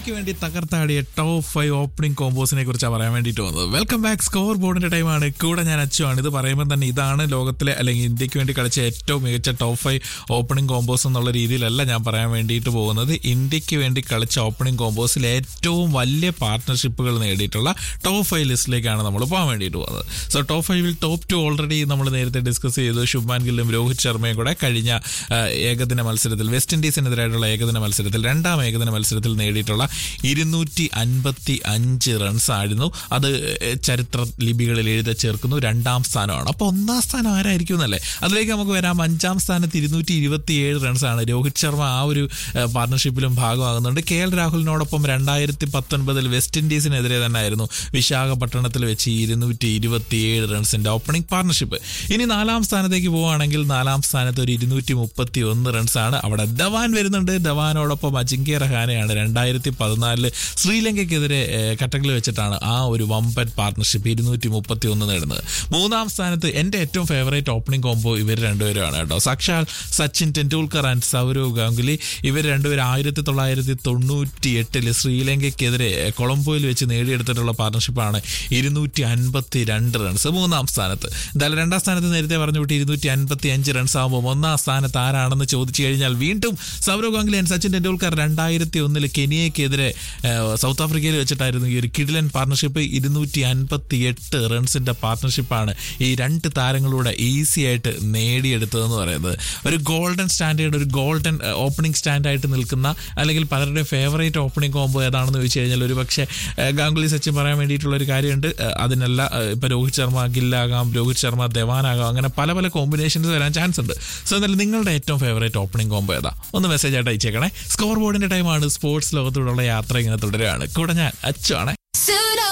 ഇന്ത്യക്ക് വേണ്ടി തകർത്താടിയ ടോപ്പ് ഫൈവ് ഓപ്പണിംഗ് കോമ്പോസിനെ കുറിച്ചാണ് പറയാൻ വേണ്ടിയിട്ട് വന്നത് വെൽക്കം ബാക്ക് സ്കോർ ബോർഡിന്റെ ടൈമാണ് കൂടെ ഞാൻ അച്ചുവാണ് ഇത് പറയുമ്പോൾ തന്നെ ഇതാണ് ലോകത്തിലെ അല്ലെങ്കിൽ ഇന്ത്യക്ക് വേണ്ടി കളിച്ച ഏറ്റവും മികച്ച ടോപ്പ് ഫൈവ് ഓപ്പണിംഗ് കോമ്പോസ് എന്നുള്ള രീതിയിലല്ല ഞാൻ പറയാൻ വേണ്ടിയിട്ട് പോകുന്നത് ഇന്ത്യക്ക് വേണ്ടി കളിച്ച ഓപ്പണിംഗ് കോമ്പോസിൽ ഏറ്റവും വലിയ പാർട്ട്ണർഷിപ്പുകൾ നേടിയിട്ടുള്ള ടോപ്പ് ഫൈവ് ലിസ്റ്റിലേക്കാണ് നമ്മൾ പോകാൻ വേണ്ടിയിട്ട് പോകുന്നത് സോ ടോപ്പ് ഫൈവിൽ ടോപ്പ് ടു ഓൾറെഡി നമ്മൾ നേരത്തെ ഡിസ്കസ് ചെയ്തു ശുഭ്മാൻ ഗില്ലും രോഹിത് ശർമ്മയും കൂടെ കഴിഞ്ഞ ആ, ഏകദിന മത്സരത്തിൽ വെസ്റ്റ് ഇൻഡീസിനെതിരായിട്ടുള്ള ഏകദിന മത്സരത്തിൽ രണ്ടാം ഏകദിന മത്സരത്തിൽ നേടിയിട്ടുള്ള ഇരുന്നൂറ്റി അൻപത്തി അഞ്ച് റൺസ് ആയിരുന്നു അത് ചരിത്ര ലിപികളിൽ എഴുതി ചേർക്കുന്നു രണ്ടാം സ്ഥാനമാണ് അപ്പോൾ ഒന്നാം സ്ഥാനം ആരായിരിക്കും എന്നല്ലേ അതിലേക്ക് നമുക്ക് വരാം അഞ്ചാം സ്ഥാനത്ത് ഇരുന്നൂറ്റി ഇരുപത്തി ഏഴ് റൺസാണ് രോഹിത് ശർമ്മ ആ ഒരു പാർട്ണർഷിപ്പിലും ഭാഗമാകുന്നുണ്ട് കെ എൽ രാഹുലിനോടൊപ്പം രണ്ടായിരത്തി പത്തൊൻപതിൽ വെസ്റ്റ് ഇൻഡീസിനെതിരെ തന്നെ ആയിരുന്നു വിശാഖപട്ടണത്തിൽ വെച്ച് ഇരുന്നൂറ്റി ഇരുപത്തിയേഴ് റൺസിന്റെ ഓപ്പണിംഗ് പാർട്ണർഷിപ്പ് ഇനി നാലാം സ്ഥാനത്തേക്ക് പോവുകയാണെങ്കിൽ നാലാം സ്ഥാനത്ത് ഒരു ഇരുന്നൂറ്റി മുപ്പത്തി ഒന്ന് റൺസാണ് അവിടെ ധവാൻ വരുന്നുണ്ട് ധവാനോടൊപ്പം അജിങ്ക്യ റഹാനെയാണ് രണ്ടായിരത്തി പതിനാലില് ശ്രീലങ്കയ്ക്കെതിരെ ഏഹ്, കട്ടക്കിൽ വെച്ചിട്ടാണ് ആ ഒരു വമ്പൻ പാർട്ണർഷിപ്പ് ഇരുന്നൂറ്റി മുപ്പത്തി ഒന്ന് നേടുന്നത് മൂന്നാം സ്ഥാനത്ത് എൻ്റെ ഏറ്റവും ഫേവറേറ്റ് ഓപ്പണിംഗ് കോംബോ ഇവർ രണ്ടുപേരുമാണ് കേട്ടോ സാക്ഷാൽ സച്ചിൻ ടെണ്ടുൽക്കർ ആൻഡ് സൗരവ് ഗാംഗുലി ഇവർ രണ്ടുപേരും ആയിരത്തി തൊള്ളായിരത്തി തൊണ്ണൂറ്റി എട്ടില് ശ്രീലങ്കയ്ക്കെതിരെ ഏഹ്, കൊളംബോയിൽ വെച്ച് നേടിയെടുത്തിട്ടുള്ള പാർട്ണർഷിപ്പാണ് ഇരുന്നൂറ്റി അൻപത്തി രണ്ട് റൺസ് മൂന്നാം സ്ഥാനത്ത് എന്തായാലും രണ്ടാം സ്ഥാനത്ത് നേരത്തെ പറഞ്ഞു വിട്ട് ഇരുന്നൂറ്റി അൻപത്തി അഞ്ച് റൺസ് ആകുമ്പോൾ ഒന്നാം സ്ഥാനത്ത് ആരാണെന്ന് ചോദിച്ചു കഴിഞ്ഞാൽ വീണ്ടും സൗരവ് ഗാംഗുലി ആൻഡ് സച്ചിൻ ടെണ്ടുൽക്കർ രണ്ടായിരത്തി ഒന്നില് കെനിയയ്ക്കെതിരെ ഏഹ്, സൗത്ത് ആഫ്രിക്കയിൽ വെച്ചിട്ടായിരുന്നു ഈ ഒരു കിഡിലൻ പാർട്ണർഷിപ്പ് ഇരുന്നൂറ്റി അൻപത്തി എട്ട് റൺസിന്റെ പാർട്ണർഷിപ്പാണ് ഈ രണ്ട് താരങ്ങളൂടെ ഈസി ആയിട്ട് നേടിയെടുത്തതെന്ന് പറയുന്നത് ഒരു ഗോൾഡൻ സ്റ്റാൻഡേർഡ് ഒരു ഗോൾഡൻ ഓപ്പണിംഗ് സ്റ്റാൻഡായിട്ട് നിൽക്കുന്ന അല്ലെങ്കിൽ പലരുടെ ഫേവറേറ്റ് ഓപ്പണിംഗ് കോംബോ ഏതാണെന്ന് ചോദിച്ചു കഴിഞ്ഞാൽ ഒരു പക്ഷേ ഏഹ്, ഗാംഗുലി സച്ചിൻ പറയാൻ വേണ്ടിയിട്ടുള്ള ഒരു കാര്യമുണ്ട് ഏഹ്, അതിനല്ല ഏഹ്, ഇപ്പൊ രോഹിത് ശർമ്മ ഗില്ലാകാം രോഹിത് ശർമ്മ ധവാനാകാം അങ്ങനെ പല പല കോമ്പിനേഷൻസ് വരാൻ ചാൻസ് ഉണ്ട് സോ എന്തായാലും നിങ്ങളുടെ ഏറ്റവും ഫേവറേറ്റ് ഓപ്പണിംഗ് കോംബോ ഏതാ ഒന്ന് മെസ്സേജ് ആയിട്ട് അയച്ചേക്കണേ സ്കോർ ബോർഡിന്റെ ടൈമാണ് സ്പോർട്സ് ലോകത്തോടുള്ള യാത്ര ഇങ്ങനെ തുടരുകയാണ് കൂടെ ഞാൻ അച്ചു ആണ് Suit